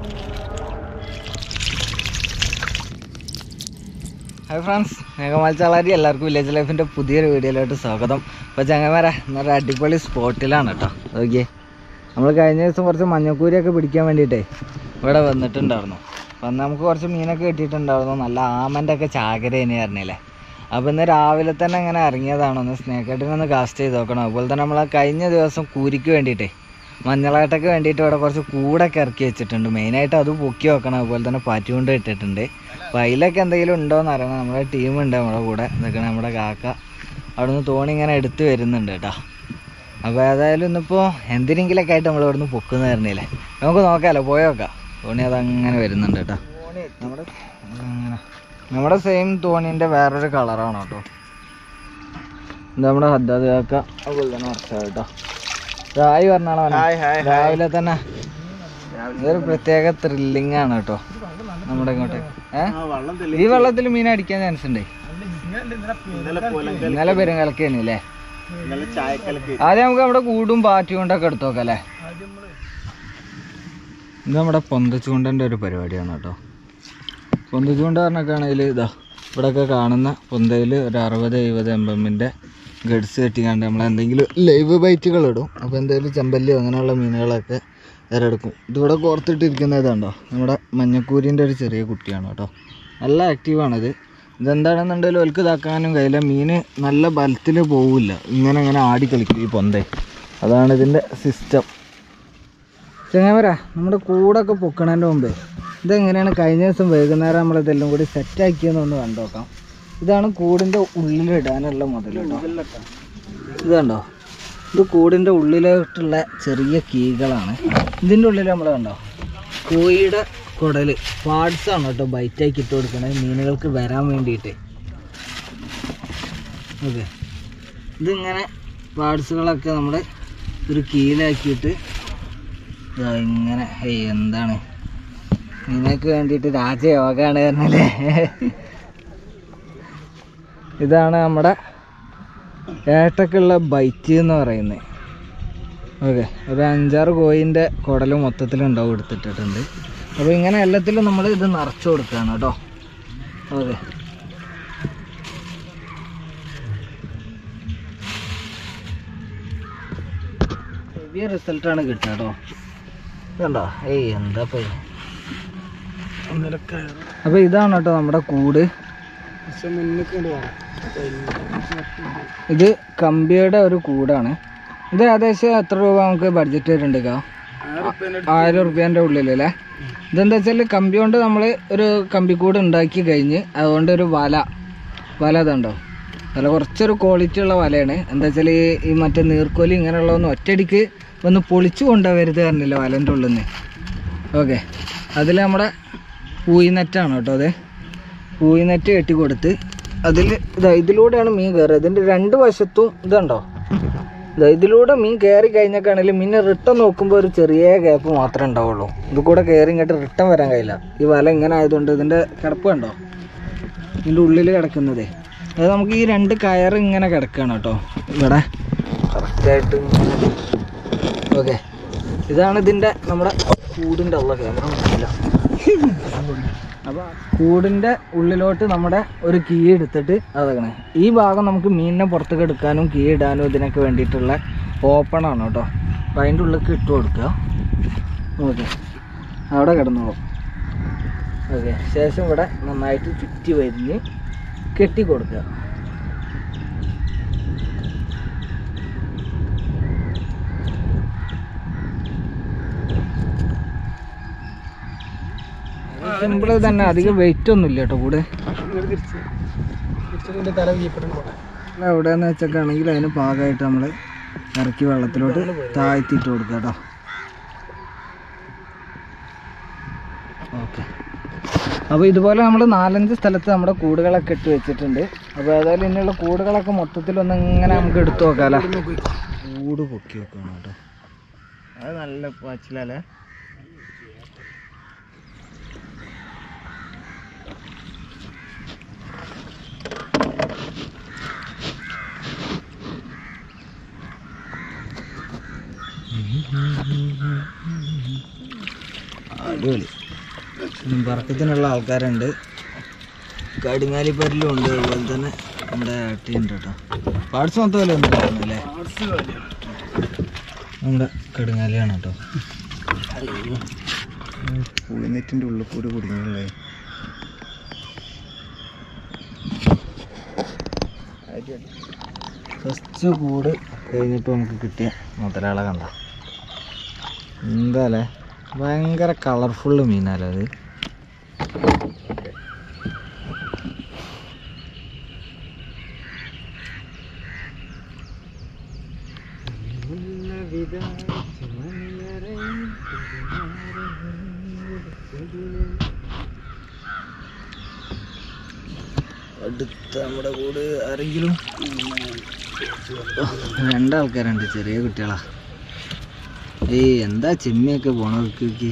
Hi friends മേഘമാൽച്ചാളാരി എല്ലാവർക്കും village ലൈഫിൻ്റെ പുതിയൊരു വീഡിയോയിലോട്ട് സ്വാഗതം അപ്പോൾ ചങ്ങന്മാരെ ഇന്നൊരു അടിപൊളി സ്പോട്ടിലാണ് കേട്ടോ ഓക്കെ നമ്മൾ കഴിഞ്ഞ ദിവസം കുറച്ച് മഞ്ഞക്കൂരിയൊക്കെ പിടിക്കാൻ വേണ്ടിയിട്ടേ ഇവിടെ വന്നിട്ടുണ്ടായിരുന്നു അപ്പം അന്ന് നമുക്ക് കുറച്ച് മീനൊക്കെ കിട്ടിയിട്ടുണ്ടായിരുന്നു നല്ല ആമൻ്റെ ഒക്കെ ചാകര ഇനി അറിഞ്ഞില്ലേ അപ്പോൾ ഇന്ന് രാവിലെ തന്നെ ഇങ്ങനെ ഇറങ്ങിയതാണ് ഒന്ന് സ്നേക്കേട്ടിനൊന്ന് കാസ്റ്റ് ചെയ്ത് നോക്കണം അതുപോലെ തന്നെ നമ്മൾ കഴിഞ്ഞ ദിവസം കൂരിക്ക് വേണ്ടിയിട്ടേ മഞ്ഞളായിട്ടൊക്കെ വേണ്ടിയിട്ട് ഇവിടെ കുറച്ച് കൂടൊക്കെ ഇറക്കി വെച്ചിട്ടുണ്ട് മെയിനായിട്ട് അത് പൊക്കി വെക്കണം അതുപോലെ തന്നെ പാറ്റുകൊണ്ട് ഇട്ടിട്ടുണ്ട് അപ്പോൾ അതിലൊക്കെ എന്തെങ്കിലും ഉണ്ടോയെന്ന് അറിയണം നമ്മുടെ ടീമുണ്ട് നമ്മുടെ കൂടെ നിൽക്കണ നമ്മുടെ കാക്ക അവിടെ നിന്ന് തോണി ഇങ്ങനെ എടുത്ത് വരുന്നുണ്ട് കേട്ടോ അപ്പോൾ ഏതായാലും ഇന്നിപ്പോൾ എന്തിനെങ്കിലൊക്കെ ആയിട്ട് നമ്മൾ ഇവിടുന്ന് പൊക്കുന്ന തരുന്നില്ലേ നമുക്ക് നോക്കാമല്ലോ പോയോക്കാം തോണി അതങ്ങനെ വരുന്നുണ്ട് കേട്ടോ നമ്മുടെ അങ്ങനെ നമ്മുടെ സെയിം തോണീൻ്റെ വേറൊരു കളറാണ് കേട്ടോ ഇത് നമ്മുടെ ഹദ്ദാദ് കാക്ക അതുപോലെ തന്നെ വർഷം കേട്ടോ ഹായ് പറഞ്ഞാളോ രാവിലെ തന്നെ ഇതൊരു പ്രത്യേക ത്രില്ലിംഗ് ആണ് കേട്ടോ നമ്മുടെ ഇങ്ങോട്ട് ഏഹ് ഈ വെള്ളത്തിൽ മീൻ അടിക്കാൻ ചാൻസ് ഉണ്ട് ഇന്നലെ പെരുങ്കലക്ക് തന്നെയല്ലേ ആദ്യം നമുക്ക് നമ്മുടെ കൂടും പാറ്റും കൊണ്ടൊക്കെ എടുത്തു നോക്കാം അല്ലേ ഇത് നമ്മുടെ പൊന്തച്ചൂണ്ടൻ്റെ ഒരു പരിപാടിയാണ് കേട്ടോ പൊന്തച്ചൂണ്ട പറഞ്ഞൊക്കെയാണെങ്കിൽ ഇതാ ഇവിടെയൊക്കെ കാണുന്ന പൊന്തയിൽ ഒരു അറുപത് എഴുപത് എം എമ്മിൻ്റെ ഗഡ്സ് കെട്ടിക്കാണ്ട് നമ്മൾ എന്തെങ്കിലും ലൈവ് ബൈറ്റുകൾ ഇടും അപ്പോൾ എന്തെങ്കിലും ചെമ്പല്ലിയോ അങ്ങനെയുള്ള മീനുകളൊക്കെ ഇരടുക്കും ഇതിവിടെ കോർത്തിട്ടിരിക്കുന്ന ഇതുണ്ടോ നമ്മുടെ മഞ്ഞക്കൂരിൻ്റെ ഒരു ചെറിയ കുട്ടിയാണ് കേട്ടോ നല്ല ആക്റ്റീവാണിത് ഇതെന്താണെന്നുണ്ടെങ്കിലും ഒൽക്ക് ഇതാക്കാനും കഴിയില്ല മീൻ നല്ല ബലത്തിൽ പോവില്ല ഇങ്ങനെ ഇങ്ങനെ ആടി കളിക്കും ഈ പൊന്തേ അതാണ് ഇതിൻ്റെ സിസ്റ്റം ചെങ്ങാമര നമ്മുടെ കൂടൊക്കെ പൊക്കണതിൻ്റെ മുമ്പേ ഇതെങ്ങനെയാണ് കഴിഞ്ഞ ദിവസം വൈകുന്നേരം നമ്മളിതെല്ലാം കൂടി സെറ്റാക്കിയെന്ന് ഒന്ന് കണ്ടു നോക്കാം ഇതാണ് കൂടിൻ്റെ ഉള്ളിലിടാനുള്ള മുതൽ കേട്ടോ ഇത് കണ്ടോ ഇത് കൂടിൻ്റെ ഉള്ളിലോട്ടുള്ള ചെറിയ കീകളാണ് ഇതിൻ്റെ ഉള്ളിൽ നമ്മൾ കണ്ടോ കോഴിയുടെ കുടൽ പാർട്സ് ആണ് കേട്ടോ ബൈറ്റാക്കി ഇട്ട് കൊടുക്കണത് മീനുകൾക്ക് വരാൻ വേണ്ടിയിട്ട് ഓക്കെ ഇതിങ്ങനെ പാർട്സുകളൊക്കെ നമ്മൾ ഒരു കീലാക്കിയിട്ട് ദാ ഇങ്ങനെ ഏയ് എന്താണ് നിനക്ക് വേണ്ടിയിട്ട് രാജയോഗാണ് പറഞ്ഞല്ലേ ഇതാണ് നമ്മുടെ ഏട്ടക്കുള്ള ബൈറ്റ് എന്ന് പറയുന്നത് ഓക്കെ ഒരു അഞ്ചാറ് കോയിൻ്റെ കുടൽ മൊത്തത്തിലുണ്ടാവും എടുത്തിട്ടിട്ടുണ്ട് അപ്പോൾ ഇങ്ങനെ എല്ലാത്തിലും നമ്മൾ ഇത് നിറച്ചു കൊടുക്കുകയാണ് കേട്ടോ ഓക്കെ ഹെവിയ റിസൾട്ടാണ് കിട്ടുക കേട്ടോ കണ്ടോ ഏയ് എന്താ ഇപ്പൊ ഇത്? അപ്പൊ ഇതാണ് കേട്ടോ നമ്മുടെ കൂട് ഇത് കമ്പിയുടെ ഒരു കൂടാണ് ഇത് ഏകദേശം എത്ര രൂപ നമുക്ക് ബഡ്ജറ്റ് വരുന്നുണ്ട് കാ ആയിരം റുപ്യേൻ്റെ ഉള്ളിലല്ലേ ഇതെന്താ വെച്ചാൽ കമ്പി കൊണ്ട് നമ്മൾ ഒരു കമ്പിക്കൂട് ഉണ്ടാക്കി കഴിഞ്ഞ് അതുകൊണ്ട് ഒരു വല വല ഇതുണ്ടോ വല കുറച്ചൊരു ക്വാളിറ്റി ഉള്ള വലയാണ് എന്താ വെച്ചാൽ ഈ മറ്റേ നീർക്കോലി ഇങ്ങനെയുള്ളതൊന്നും ഒറ്റയടിക്ക് ഒന്ന് പൊളിച്ചു കൊണ്ടുവരുത് പറഞ്ഞില്ല വലൻ്റെ ഉള്ളിൽ നിന്ന് ഓക്കെ അതിൽ നമ്മുടെ പൂയി നെറ്റാണ് കേട്ടോ അത് പൂയി നെറ്റ് കെട്ടി കൊടുത്ത് അതിൽ ഇതാ ഇതിലൂടെയാണ് മീൻ കയറുക ഇതിൻ്റെ രണ്ട് വശത്തും ഇതുണ്ടോ ഇതാ ഇതിലൂടെ മീൻ കയറി കഴിഞ്ഞൊക്കെയാണെങ്കിൽ മീൻ റിട്ടേൺ നോക്കുമ്പോൾ ഒരു ചെറിയ ഗ്യാപ്പ് മാത്രമേ ഉണ്ടാവുള്ളൂ ഇത് കൂടെ കയറി ഇങ്ങോട്ട് റിട്ടേൺ വരാൻ കഴിയില്ല ഈ വല ഇങ്ങനെ ആയതുകൊണ്ട് ഇതിൻ്റെ കിടപ്പ് കണ്ടോ ഇതിൻ്റെ ഉള്ളിൽ കിടക്കുന്നതേ അത് നമുക്ക് ഈ രണ്ട് കയർ ഇങ്ങനെ കിടക്കുകയാണ് കേട്ടോ ഇവിടെ കറക്റ്റായിട്ട് ഓക്കെ ഇതാണ് ഇതിൻ്റെ നമ്മുടെ കൂടിൻ്റെ ഉള്ള ക്യാമറ മനസ്സില്ല അപ്പോൾ കൂടിൻ്റെ ഉള്ളിലോട്ട് നമ്മുടെ ഒരു കീ എടുത്തിട്ട് അതാണ് ഈ ഭാഗം നമുക്ക് മീനിനെ പുറത്തേക്ക് എടുക്കാനും കീ ഇടാനും ഇതിനൊക്കെ വേണ്ടിയിട്ടുള്ള ഓപ്പൺ ആണ് കേട്ടോ അപ്പോൾ അതിൻ്റെ ഉള്ളിലേക്ക് ഇട്ട് കൊടുക്കുക ഓക്കെ അവിടെ കിടന്നോളും ഓക്കെ ശേഷം ഇവിടെ നന്നായിട്ട് ചുറ്റി വരിഞ്ഞ് കെട്ടി കൊടുക്കുക സിമ്പിൾ തന്നെ അധികം വെയിറ്റ് ഒന്നും ഇല്ല കേട്ടോ കൂടെ എവിടെയാന്ന് വെച്ചൊക്കെയാണെങ്കിൽ അതിന് പാകമായിട്ട് നമ്മൾ ഇറക്കി വെള്ളത്തിലോട്ട് താഴ്ത്തിയിട്ട് കൊടുക്കുക കേട്ടോ ഓക്കെ അപ്പോൾ ഇതുപോലെ നമ്മൾ നാലഞ്ച് സ്ഥലത്ത് നമ്മുടെ കൂടുകളൊക്കെ ഇട്ട് വെച്ചിട്ടുണ്ട് അപ്പോൾ ഏതായാലും ഇനിയുള്ള കൂടുകളൊക്കെ മൊത്തത്തിലൊന്ന് ഇങ്ങനെ നമുക്ക് എടുത്തു നോക്കാമല്ലോ കൂട് പൊക്കി വെക്കണം കേട്ടോ അത് നല്ല പാച്ചിലല്ലേ അടിപൊളി പറക്കത്തിനുള്ള ആൾക്കാരുണ്ട് കടുങ്ങാലിപ്പരിലും ഉണ്ട് അതുപോലെ തന്നെ നമ്മുടെ അട്ടിയുണ്ട് കേട്ടോ പാർട്സ് മൊത്തം വില ഒന്നും അല്ലേ നമ്മുടെ കടുങ്ങാലിയാണ് കേട്ടോ പുളിനെറ്റിൻ്റെ ഉള്ളിൽ കൂടി കുടുങ്ങിയുള്ളേ ഫസ്റ്റ് കൂട് കഴിഞ്ഞപ്പോൾ നമുക്ക് കിട്ടിയ മുതലാളെ കണ്ട എന്താല്ലേ ഭയങ്കര കളർഫുള്ള് മീനാലോ അത് അടുത്ത നമ്മുടെ കൂട് ആരെങ്കിലും രണ്ടാൾക്കാരുണ്ട് ചെറിയ കുട്ടികളാ ഏയ് എന്താ ചെമ്മിയൊക്കെ പോണവർക്ക്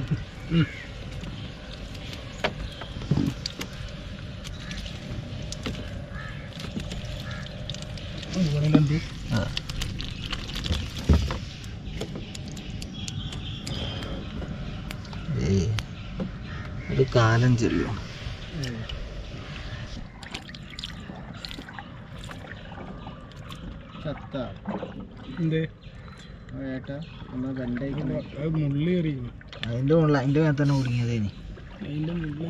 ഏയ് ഒരു കാലം ചെല്ലും ചത്ത എന്തേ ഏട്ടാ നമ്മൾ കണ്ടേക്കുന്ന അത് മുള്ളി എറിയുന്നു അതിന്റെ മുകളിൽ അതിന്റെ മേലെ തന്നെ കുടുങ്ങിയതേനി അതിന്റെ മുള്ളി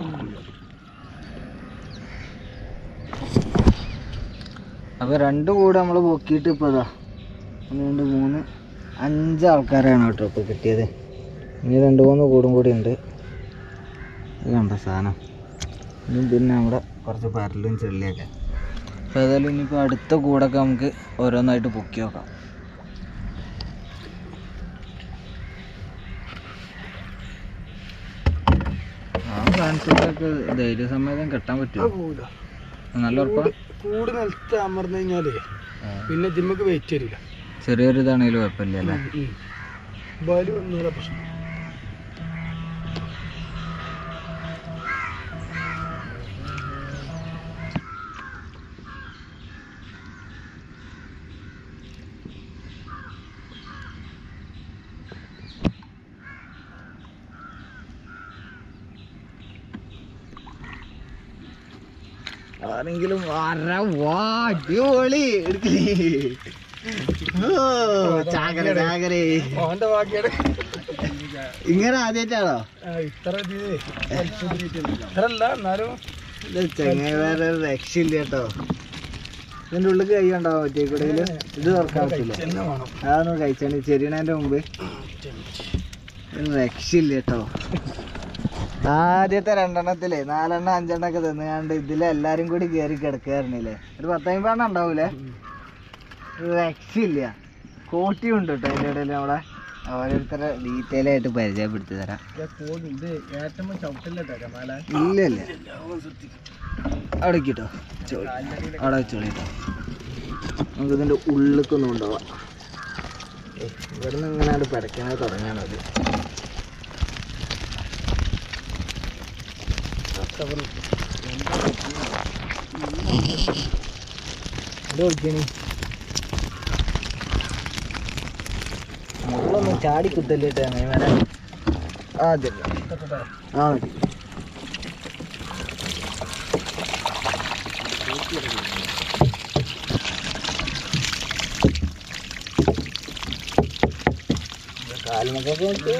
അപ്പൊ രണ്ട് കൂടെ നമ്മൾ പൊക്കിയിട്ട് ഇപ്പൊ ഇതാ ഒന്ന് രണ്ട് മൂന്ന് അഞ്ച് ആൾക്കാരാണ് കേട്ടോ ഇപ്പൊ കിട്ടിയത് ഇനി രണ്ട് മൂന്ന് കൂടും കൂടി ഉണ്ട് ഇത് കണ്ട സാധനം ഇനി പിന്നെ നമ്മുടെ കുറച്ച് പരലും ചെള്ളിയൊക്കെ അപ്പോൾ ഏതായാലും ഇനിയിപ്പോൾ അടുത്ത കൂടൊക്കെ നമുക്ക് ഓരോന്നായിട്ട് പൊക്കി നോക്കാം ആ കാണിച്ചിട്ടൊക്കെ ധൈര്യസമേതം കെട്ടാൻ പറ്റുമോ പോവില്ല നല്ല ഉറപ്പാ കൂട് നിലത്ത് അമർന്നു കഴിഞ്ഞാലേ പിന്നെ ജിമ്മക്ക് വെയിറ്റ് വരില്ല ചെറിയൊരു ഇതാണെങ്കിലും കുഴപ്പമില്ല അല്ലേ ബലി ഒന്നുമില്ല പ്രശ്നം ആരെങ്കിലും വര വാ അടിപൊളി എടുക്കലേ ഓ ചാകര ചാകര അവന്റെ ബാക്കിയാണ് ഇങ്ങനെ ആദ്യമായിട്ടാണോ ഇത്ര ഇത് ഇത്ര അല്ല എന്നാലും ഇത് ചെങ്ങായി വേറെ ഒരു രക്ഷയില്ല കേട്ടോ ഇതിന്റെ ഉള്ളിൽ കൈ ഉണ്ടാവാൻ പറ്റിയ കൂടെ ഇത് തുറക്കാൻ പറ്റില്ല തന്നെ വേണം അതൊന്നും കഴിച്ചാണ് ചെറിയണതിന്റെ മുമ്പ് ഒരു രക്ഷയില്ല കേട്ടോ ആദ്യത്തെ രണ്ടെണ്ണത്തിലേ നാലെണ്ണം അഞ്ചെണ്ണം ഒക്കെ തിന്നുകാണ്ട് ഇതിലെല്ലാരും കൂടി കയറി കിടക്കാറുന്നില്ലേ ഒരു പത്തമ്പതെണ്ണം ഉണ്ടാവൂലേ ഒരു രക്ഷയില്ല കോട്ടിയും ഉണ്ട് കേട്ടോ അതിൻ്റെ ഇടയിൽ നമ്മളെ ഓരോരുത്തരെ ഡീറ്റെയിൽ ആയിട്ട് പരിചയപ്പെടുത്തി തരാം ഇത് ഏറ്റവും ചവിട്ടില്ല തരമാല ഇല്ല ഇല്ല അവിടെ കിട്ടോ അവിടെ വെച്ചോളിട്ടോ നമുക്ക് ഇതിൻ്റെ ഉള്ളിലേക്കൊന്നും ഉണ്ടാവാം ഇവിടെ നിന്ന് ഇങ്ങനെ അത് പരക്കണത് തുടങ്ങാണ് അത് ഇത് നോക്കിയാണ് മുള്ളൊന്നും ചാടി കുത്തല്ലിട്ട് അങ്ങനെ അതെ ആ മതി കാലിനൊക്കെ നോക്കി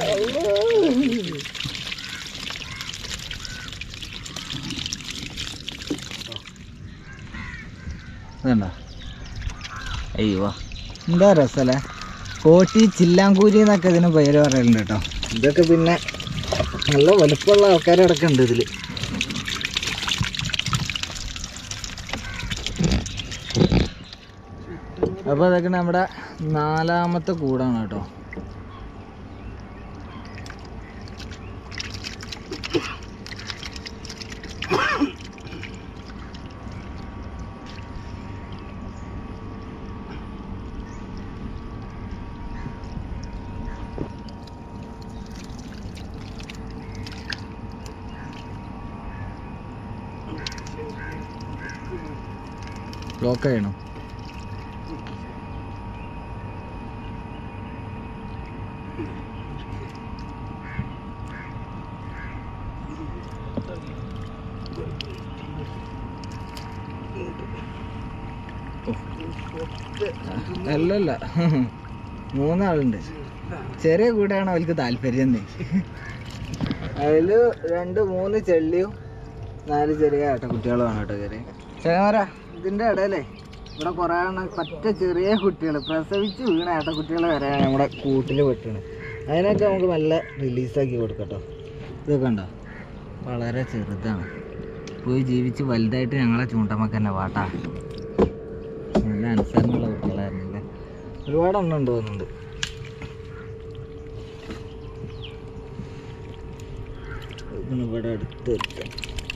ഇതുണ്ടോ അയ്യോ എന്താ രസല്ലേ കോട്ടി ചില്ലാങ്കൂരി എന്നൊക്കെ ഇതിന് പേര് പറയലുണ്ട് കേട്ടോ ഇതൊക്കെ പിന്നെ നല്ല വലുപ്പമുള്ള ആൾക്കാരടക്കം ഉണ്ട് ഇതിൽ അപ്പോൾ അതൊക്കെ നമ്മുടെ നാലാമത്തെ കൂടാണ് കേട്ടോ ലോക്ക് ചെയ്യണം അല്ലല്ല മൂന്നാളുണ്ട് ചെറിയ കൂടെയാണ് അവർക്ക് താല്പര്യം അതില് രണ്ട് മൂന്ന് ചെള്ളിയും നാല് ചെറിയ ആട്ടക്കുട്ടികളുമാണ് കേട്ടോ കയറി ചേമാര ഇതിന്റെ ഇടയിലേ ഇവിടെ കുറെ എണ്ണം പറ്റ ചെറിയ കുട്ടികൾ പ്രസവിച്ച് വീണ ആട്ടക്കുട്ടികൾ വരെയാണ് നമ്മുടെ കൂട്ടിൽ പെട്ടത് അതിനൊക്കെ നമുക്ക് നല്ല റിലീസാക്കി കൊടുക്കട്ടോ ഇതൊക്കെ ഉണ്ടോ വളരെ ചെറുതാണ് പോയി ജീവിച്ച് വലുതായിട്ട് ഞങ്ങളെ ചൂണ്ടമ്മക്ക് തന്നെ വാട്ടാ നല്ല അനുസരണമുള്ള കുട്ടികളായിരുന്നില്ലേ ഒരുപാട് എണ്ണം ഉണ്ട് തോന്നുന്നുണ്ട് ഇതാണ് ഇവിടെ അടുത്ത് എത്താം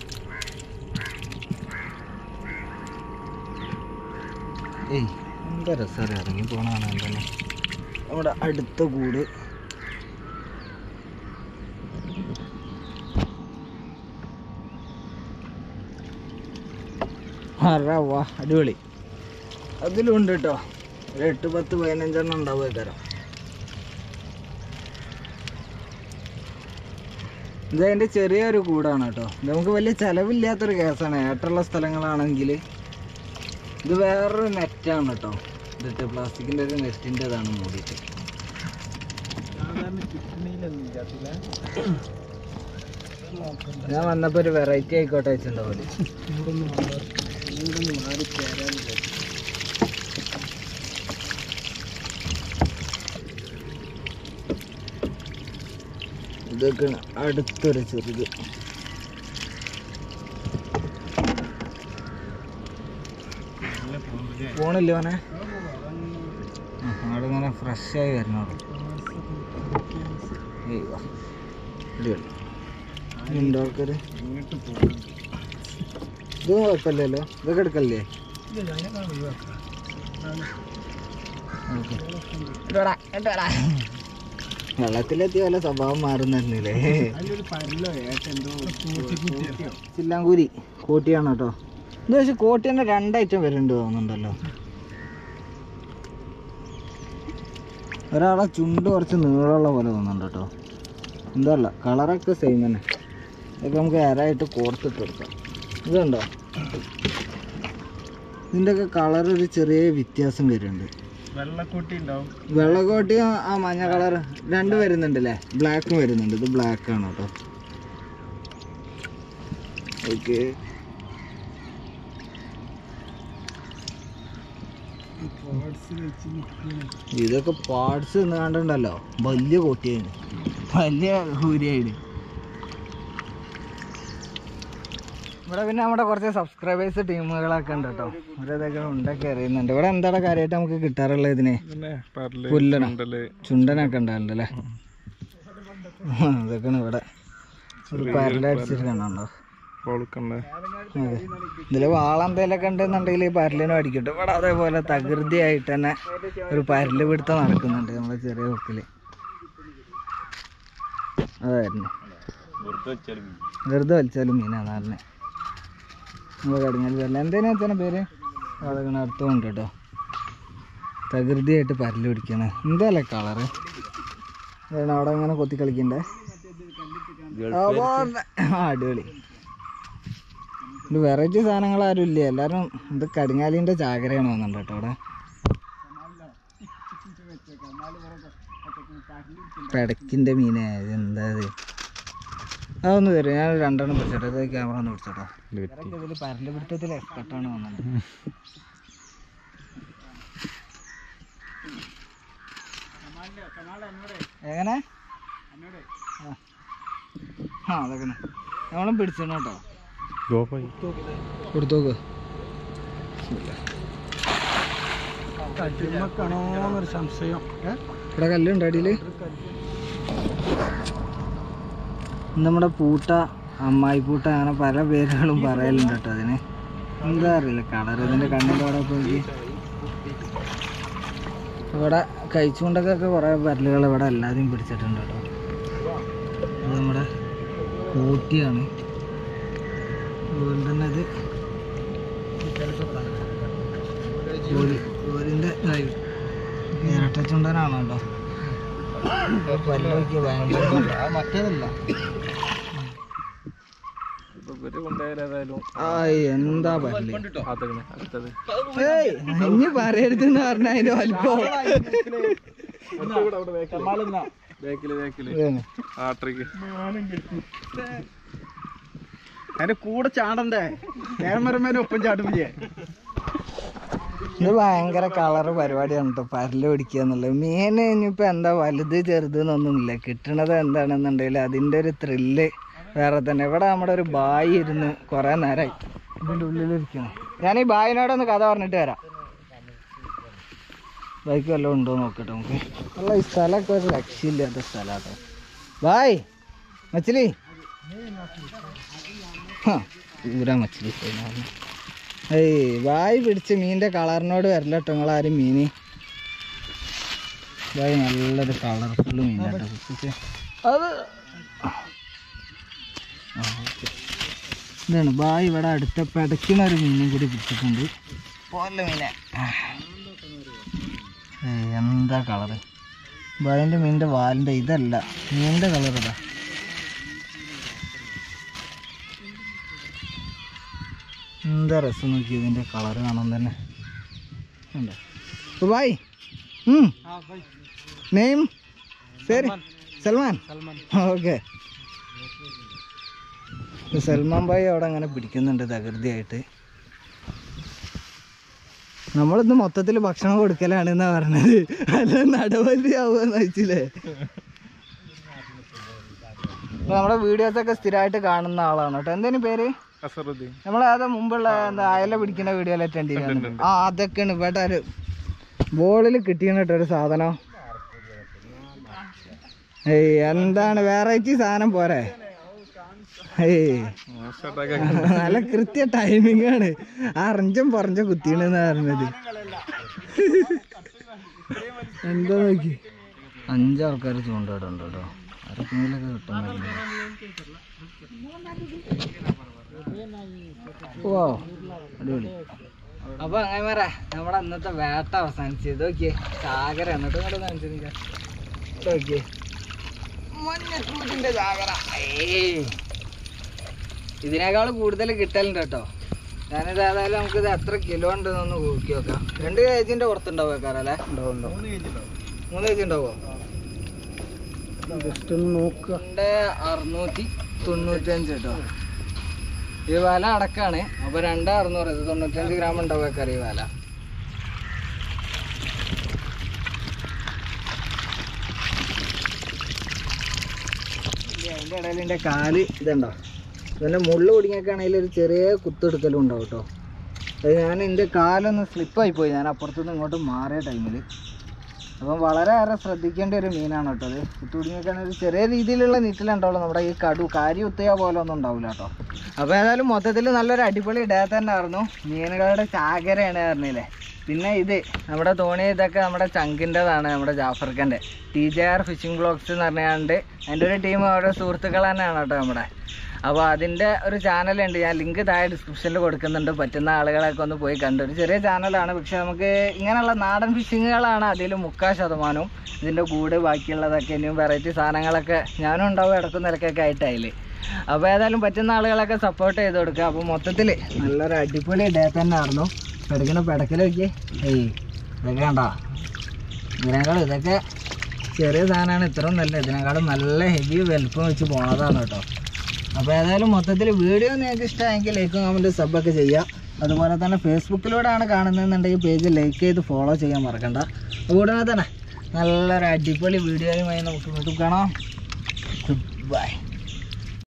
ഏയ് എന്താ രസം ഇറങ്ങി പോണതാണ് എന്താണ് നമ്മുടെ അടുത്ത കൂട് അറാ വാ അടിപൊളി അതിലും ഉണ്ട് കേട്ടോ ഒരു എട്ട് പത്ത് പതിനഞ്ചെണ്ണം ഉണ്ടാവും തരാം ഇത് അതിൻ്റെ ചെറിയൊരു കൂടാണ് കേട്ടോ ഇത് നമുക്ക് വലിയ ചിലവില്ലാത്തൊരു കേസാണ് ഏട്ടുള്ള സ്ഥലങ്ങളാണെങ്കിൽ ഇത് വേറൊരു നെറ്റാണ് കേട്ടോ ഇതിട്ട് പ്ലാസ്റ്റിക്കിൻ്റെ ഒരു നെറ്റിൻ്റെതാണ് മൂടിയിട്ട് സാധാരണ കിഡ്നിയിലൊന്നും ഇല്ലാത്തില്ല ഞാൻ വന്നപ്പോൾ ഒരു വെറൈറ്റി ആയിക്കോട്ടെ വെച്ചിട്ടുണ്ടാവില്ലേ ഇവിടുന്ന് മാറി ഇവിടുന്ന് മാറി ചേരാനില്ല ഇതൊക്കെ അടുത്തൊരു ചെറുത് നല്ല പോകുന്നില്ലേ പോണില്ലേ മോനെ അവിടെ ഇങ്ങനെ ഫ്രഷ് ആയി വരണോളൂ ഏയ് വാ. അടിപൊളി ഉണ്ടോ ആൾക്കാര് ഇങ്ങോട്ട് പോകും ഇതും കുഴപ്പമില്ലല്ലോ ഇതൊക്കെ എടുക്കല്ലേ ഇല്ല അതിനേക്കാൾ ഒഴിവാക്കാം ഓക്കെ വെള്ളത്തിലെത്തിയ പോലെ സ്വഭാവം മാറുന്നില്ലേ അതിലൊരു പരലോ ഏട്ടെന്തോ കൂട്ടിയോ ചില്ലാങ്കൂരി കോട്ടിയാണ് കേട്ടോ ഇത് പക്ഷെ കോട്ടി തന്നെ രണ്ട് ഐറ്റം വരുന്നുണ്ട് തോന്നുന്നുണ്ടല്ലോ ഒരാളെ ചുണ്ട് കുറച്ച് നീളമുള്ള പോലെ തോന്നുന്നുണ്ട് കേട്ടോ എന്തല്ല കളറൊക്കെ സെയിം തന്നെ ഇതൊക്കെ നമുക്ക് ഏറായിട്ട് കോർത്തിട്ട് കൊടുക്കാം ഇതുണ്ടോ ഇതിൻ്റെയൊക്കെ കളർ ഒരു ചെറിയ വ്യത്യാസം വരുന്നുണ്ട് വെള്ളക്കൂട്ടി ഉണ്ടാവും വെള്ളക്കോട്ടി ആ മഞ്ഞ കളർ രണ്ട് വരുന്നുണ്ടല്ലേ ബ്ലാക്കും വരുന്നുണ്ട് ഇത് ബ്ലാക്ക് ആണ് കേട്ടോ ഓക്കെ പാർട്സ് വെച്ച് നിൽക്കണം ഇതൊക്കെ പാർട്സ് കണ്ടുണ്ടല്ലോ വലിയ കോട്ടിയാണ് വലിയ കൂരിയായിട്ട് ഇവിടെ പിന്നെ നമ്മുടെ കുറച്ച് സബ്സ്ക്രൈബേഴ്സ് ടീമുകളൊക്കെ ഉണ്ട് കേട്ടോ അവരതൊക്കെ ഉണ്ടൊക്കെ അറിയുന്നുണ്ട് ഇവിടെ എന്താണ് കാര്യമായിട്ട് നമുക്ക് കിട്ടാറുള്ളത് ഇതിന് പിന്നെ പരല് പുല്ലണ ഉണ്ടല് ചുണ്ടനൊക്കെ ഉണ്ടാവില്ല അല്ലേ ഇതൊക്കെയാണ് ഇവിടെ ഒരു പരലടിച്ചിട്ട് കണ്ടോ പൊളുക്കണ്ട അതെ ഇതിൽ വാളെന്തേലൊക്കെ ഉണ്ടെന്നുണ്ടെങ്കിൽ ഈ പരലിനും അടിക്കട്ടെ ഇവിടെ അതേപോലെ തകൃതിയായിട്ട് തന്നെ ഒരു പരല് പിടുത്തം നടക്കുന്നുണ്ട് നമ്മുടെ ചെറിയ കൊക്കില് അതായിരുന്നു വെറുതെ വലിച്ചാലും മീനാണ് പറഞ്ഞത് നമ്മൾ കടങ്ങൽ വരല എന്തേനാ വെച്ചാൽ പേര് അതൊക്കെ അടുത്തുണ്ട് കേട്ടോ തകൃതിയായിട്ട് പരല് പിടിക്കണ എന്തല്ലേ കളറ് അവിടെ ഇങ്ങനെ കൊത്തി കളിക്കണ്ടേ അപ്പൊ ആ, അടിപൊളി ഇത് വെറൈറ്റി സാധനങ്ങൾ ആരും ഇല്ല എല്ലാരും ഇത് കടിങ്ങാലിന്റെ ചാകരയാണ് വന്നിട്ടുണ്ട് കേട്ടോ അവിടെ പെടക്കിന്റെ മീനെ എന്താ ഇത് അതൊന്ന് തരും ഞാൻ രണ്ടെണ്ണം പിടിച്ചോട്ടെ ഇത് ക്യാമറ ഒന്ന് പിടിച്ചോട്ടോ ഇവരൊക്കെ ഇതിൽ പരല് പിടുത്തത്തിൽ എക്സ്പെർട്ടാണ് വന്നത് എങ്ങനെ ആ. ആ അതൊക്കെ നമ്മളും പിടിച്ചിടണം കേട്ടോ കൊടുത്തോക്ക് കട്ടിമക്കാണോന്നൊരു സംശയം ഇവിടെ കല്ലുണ്ട് അടിയിൽ നമ്മുടെ പൂട്ട അമ്മായി പൂട്ട അങ്ങനെ പല പേരുകളും പറയലുണ്ട് കേട്ടോ അതിന് എന്താ അറിയില്ല കളർ ഇതിൻ്റെ കണ്ണിൻ്റെ അവിടെ പോയി ഇവിടെ കഴിച്ചുകൊണ്ടൊക്കെ കുറേ പരലുകൾ ഇവിടെ എല്ലാതെയും പിടിച്ചിട്ടുണ്ട് കേട്ടോ ഇത് നമ്മുടെ കൂട്ടിയാണ് അതുപോലെ തന്നെ ഇത് കോരി കോരിൻ്റെ ഇരട്ടച്ചുണ്ടനാണ് കേട്ടോ പല്ല് നോക്കിയ ഭയങ്കര ആ മറ്റേതല്ല ഇപ്പൊ ഇവര് കൊണ്ടുപോയാലും ഏതായാലും ആയ് എന്താ പല്ല് അതങ്ങനെ അടുത്തത് ഏയ് ഇനി പറയരുതെന്ന് പറഞ്ഞ അതിന്റെ വലിപ്പം ബേക്കില് ബേക്കില് ഇതാണ്. ആട്രിക്ക് അതിന്റെ കൂടെ ചാടണ്ടേ ക്യാമറമാൻ ഒപ്പം ചാടുമ്പോ ഇത് ഭയങ്കര കളറ് പരിപാടിയാണ് കേട്ടോ പരല് പിടിക്കുക എന്നുള്ളത് മീൻ ഇനിയിപ്പോൾ എന്താ വലുത് ചെറുത് എന്നൊന്നുമില്ല കിട്ടണത് എന്താണെന്നുണ്ടെങ്കിൽ അതിൻ്റെ ഒരു ത്രില്ല് വേറെ തന്നെ ഇവിടെ നമ്മുടെ ഒരു ബായി ഇരുന്ന് കുറേ നേരമായി ഇതിൻ്റെ ഉള്ളിലിരിക്കണം ഞാൻ ഈ ബായിനോടൊന്ന് കഥ പറഞ്ഞിട്ട് വരാം ബൈക്ക് വല്ലതും ഉണ്ടോ നോക്കട്ടെ നമുക്ക് അല്ല ഈ സ്ഥലമൊക്കെ ഒരു രക്ഷയില്ലാത്ത സ്ഥലമാട്ടോ ബായ് മച്ചിലി ഹാ ഊരാ മച്ചിലി പോയി ഞാൻ പറഞ്ഞു. ഏയ് വായി പിടിച്ച് മീനിന്റെ കളറിനോട് വരില്ല കേട്ടോ നിങ്ങളാരും മീന് വായി നല്ലൊരു കളർഫുൾ മീനാട്ടോ കുട്ടിക്ക് അത് ആ, ഓക്കേ. ഇതാണ് ബായ് ഇവിടെ അടുത്ത പിടയ്ക്കണ ഒരു മീനും കൂടി പിടിച്ചിട്ടുണ്ട് പോലെ മീനെ ഏയ് എന്താ കളറ് ബായിൻ്റെ മീനിൻ്റെ വാലിൻ്റെ ഇതല്ല മീനിൻ്റെ കളർ ഇതാ എന്താ രസം നോക്കി ഇതിൻ്റെ കളർ കാണാൻ തന്നെ ഉണ്ടോ അപ്പോൾ ബായ് നെയിം പേര് സൽമാൻ ഓക്കെ സൽമാൻ ഭായി അവിടെ അങ്ങനെ പിടിക്കുന്നുണ്ട് തകൃതിയായിട്ട് നമ്മളിന്ന് മൊത്തത്തിൽ ഭക്ഷണം കൊടുക്കലാണ് എന്നാ പറഞ്ഞത് അല്ല നടവല്ലി ആവുമെന്ന് വെച്ചില്ലേ അപ്പൊ നമ്മുടെ വീഡിയോസ് ഒക്കെ സ്ഥിരമായിട്ട് കാണുന്ന ആളാണ് കേട്ടോ എന്തേലും പേര് അസറുദ്ദീൻ നമ്മളെ അത് മുമ്പുള്ള എന്താ അയല പിടിക്കുന്ന വീഡിയോ അറ്റൻഡ് ചെയ്യുന്നത് ആ അതൊക്കെയാണ് ഇവിടെ ഒരു ബോളിൽ കിട്ടിയാണ് കേട്ടോ ഒരു സാധനം ഏയ് എന്താണ് വെറൈറ്റി സാധനം പോരെ ഏയ് മോശമായിട്ടൊക്കെ നല്ല കൃത്യ ടൈമിംഗ് ആണ് അറിഞ്ചും പറഞ്ഞും കുത്തിയെന്ന് പറഞ്ഞത് എന്താ നോക്കി അഞ്ചാൾക്കാർ ചൂണ്ടയിടുണ്ട് കേട്ടോ ആർക്കെങ്കിലൊക്കെ കിട്ടുന്നില്ല ഓ അടിപൊളി അപ്പൊ അങ്ങനെ പറ നമ്മുടെ അന്നത്തെ വേട്ട അവസാനിച്ചു ഇത് നോക്കിയേ ചാകര എന്നിട്ട് ഇങ്ങോട്ട് കാണിച്ചു നോക്കിയേ മഞ്ഞക്കൂട്ടിന്റെ ചാകര ഏയ് ഇതിനേക്കാൾ കൂടുതൽ കിട്ടലുണ്ട് കേട്ടോ ഞാനിത് ഏതായാലും നമുക്ക് ഇത് എത്ര കിലോ ഉണ്ടെന്നൊന്ന് നോക്കി നോക്കാം രണ്ട് കേജിന്റെ പുറത്തുണ്ടാവും വെക്കാറല്ലേ മൂന്ന് കേജി ഉണ്ടാവോ ജസ്റ്റ് ഒന്ന് നോക്കുക രണ്ട് അറുന്നൂറ്റി തൊണ്ണൂറ്റഞ്ച് കേട്ടോ ഈ വില അടക്കാണ് അപ്പൊ രണ്ട് അറുന്നൂറ് ഇത് തൊണ്ണൂറ്റഞ്ച് ഗ്രാം ഉണ്ടാവും വെക്കാറ് ഈ വില അതിന്റെ ഇടയിൽ എൻ്റെ കാല് ഇതുണ്ടോ ഇതിൻ്റെ മുള്ളു കുടുങ്ങിയൊക്കെയാണെങ്കിൽ ഒരു ചെറിയ കുത്തെടുക്കലും ഉണ്ടാവും കേട്ടോ അത് ഞാൻ എൻ്റെ കാലൊന്ന് സ്ലിപ്പായി പോയി ഞാൻ അപ്പുറത്തുനിന്ന് ഇങ്ങോട്ട് മാറിയ ടൈമിൽ അപ്പം വളരെയേറെ ശ്രദ്ധിക്കേണ്ട ഒരു മീനാണ് കേട്ടോ അത് കുത്തുകുടുങ്ങിയൊക്കെയാണെങ്കിൽ ഒരു ചെറിയ രീതിയിലുള്ള നീറ്റിലുണ്ടാവുള്ളൂ നമ്മുടെ ഈ കടു കാരി കുത്തിയ പോലെ ഒന്നും ഉണ്ടാവില്ല കേട്ടോ അപ്പോൾ ഏതായാലും മൊത്തത്തിൽ നല്ലൊരു അടിപൊളി ഡേ തന്നെ ആയിരുന്നു മീനുകളുടെ ചാകരയാണ് പറഞ്ഞില്ലേ പിന്നെ ഇത് നമ്മുടെ തോണി ഇതൊക്കെ നമ്മുടെ ചങ്കിൻ്റെതാണ് നമ്മുടെ ജാഫർക്കൻ്റെ T J R fishing blogs എന്ന് പറഞ്ഞാണ്ട് അതിൻ്റെ ഒരു ടീം ഓരോ സുഹൃത്തുക്കൾ തന്നെയാണ് കേട്ടോ നമ്മുടെ അപ്പോൾ അതിൻ്റെ ഒരു ചാനലുണ്ട് ഞാൻ ലിങ്ക് താഴെ ഡിസ്ക്രിപ്ഷനിൽ കൊടുക്കുന്നുണ്ട് പറ്റുന്ന ആളുകളൊക്കെ ഒന്ന് പോയി കണ്ടു ഒരു ചെറിയ ചാനലാണ് പക്ഷെ നമുക്ക് ഇങ്ങനെയുള്ള നാടൻ ഫിഷിങ്ങുകളാണ് അതിൽ മുക്കാൽ ശതമാനവും ഇതിൻ്റെ കൂട് ബാക്കിയുള്ളതൊക്കെ ഇനിയും വെറൈറ്റി സാധനങ്ങളൊക്കെ ഞാനും ഉണ്ടാവും ഇടക്കും നിലക്കൊക്കെ ആയിട്ട് അതിൽ അപ്പോൾ ഏതായാലും പറ്റുന്ന ആളുകളൊക്കെ സപ്പോർട്ട് ചെയ്ത് കൊടുക്കുക അപ്പോൾ മൊത്തത്തിൽ നല്ലൊരു അടിപൊളി ഡേ തന്നെ ആയിരുന്നു പെടുക്കണ പെടക്കലൊക്കെ ഏയ് ഇതൊക്കെ കണ്ടോ ഇതിനേക്കാളും ഇതൊക്കെ ചെറിയ സാധനമാണ് ഇത്രയും നല്ല ഇതിനേക്കാളും നല്ല ഹെവി വലുപ്പം വെച്ച് പോണതാണ് കേട്ടോ അപ്പോൾ ഏതായാലും മൊത്തത്തിൽ വീഡിയോ നിങ്ങൾക്ക് ഇഷ്ടമായെങ്കിൽ ലൈക്കും കമൻറ്റ് സബ്ബൊക്കെ ചെയ്യുക അതുപോലെ തന്നെ ഫേസ്ബുക്കിലൂടെയാണ് കാണുന്നതെന്നുണ്ടെങ്കിൽ പേജ് ലൈക്ക് ചെയ്ത് ഫോളോ ചെയ്യാൻ മറക്കണ്ട ഉടനെ തന്നെ നല്ലൊരു അടിപൊളി വീഡിയോയുമായി നമുക്ക് വീണ്ടും കാണാം ഗുഡ് ബൈ